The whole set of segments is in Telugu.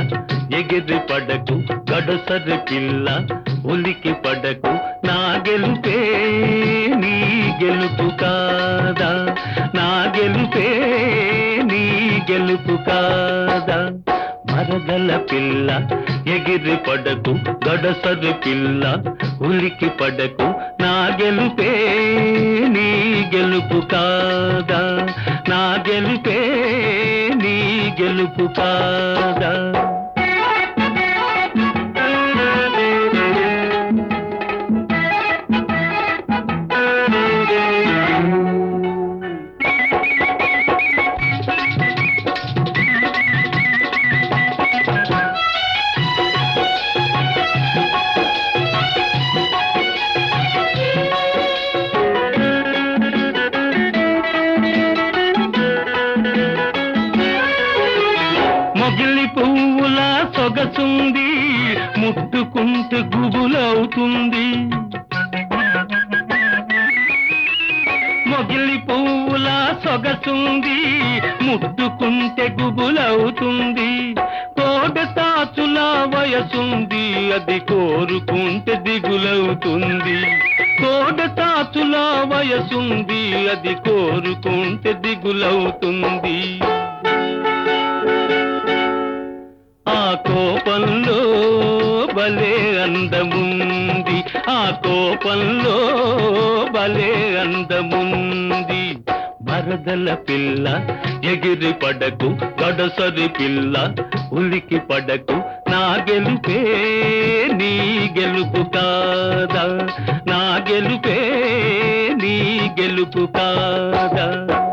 ఎగిరి పడకు గడసరి పిల్ల ఉలికి పడకు నా గెలుపే నీ గెలుపు కాదా నా గెలుపే నీ గెలుపు కాదా మరదల పిల్ల ఎగిరి పడకు గడసరి పిల్ల ఉలికి పడకు నా గెలుపే నీ గెలుపు కాదా నా గెలుపే నీ గెలుపు కాదా మొగిలి పువ్వుల సొగసుంది ముట్టుకుంటే గుబులవుతుంది మొగిలి పువ్వుల సొగసుంది ముట్టుకుంటే గుబులవుతుంది తోట తాచుల వయసుంది అది కోరుకుంటే దిగులవుతుంది తోట తాచుల వయసుంది అది కోరుకుంటే దిగులవుతుంది ఆ కోపంలో భలే అందముంది ఆ కోపంలో భలే అందముంది మరదల పిల్ల ఎగిరి పడకు గడసరి పిల్ల ఉలికి పడకు నా గెలుపే నీ గెలుపు కాదా నా గెలుపే నీ గెలుపు కాదా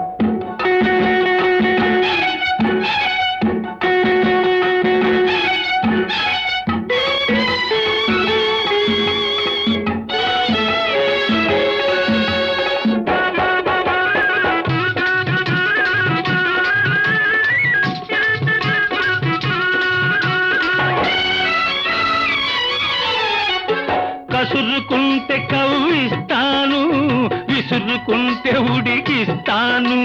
కసురుకుంటే కవ్విస్తాను విసురుకుంటే ఉడికిస్తాను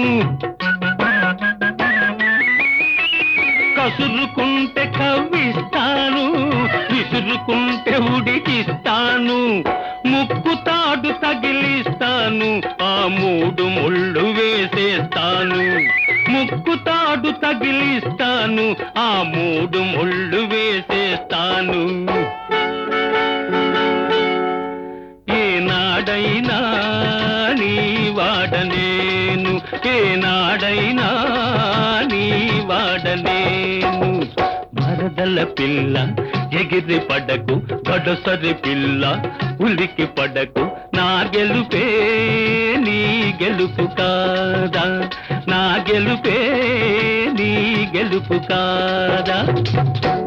కసురుకుంటే కవ్విస్తాను విసురుకుంటే ఉడికిస్తాను ముక్కు తాడు తగిలిస్తాను ఆ మూడు ముళ్ళు వేసేస్తాను ముక్కు తాడు తగిలిస్తాను ఆ మూడు ముళ్ళు వేసేస్తాను ఏనాడైనా నీ వాడనేను ఏనాడైనా నీ వాడనేను మరదల పిల్ల ఎగిరి పడకు గడసరి పిల్ల ఉలికి పడకు నా గెలుపే నీ గెలుపు కాదా నా గెలుపే నీ గెలుపు కాదా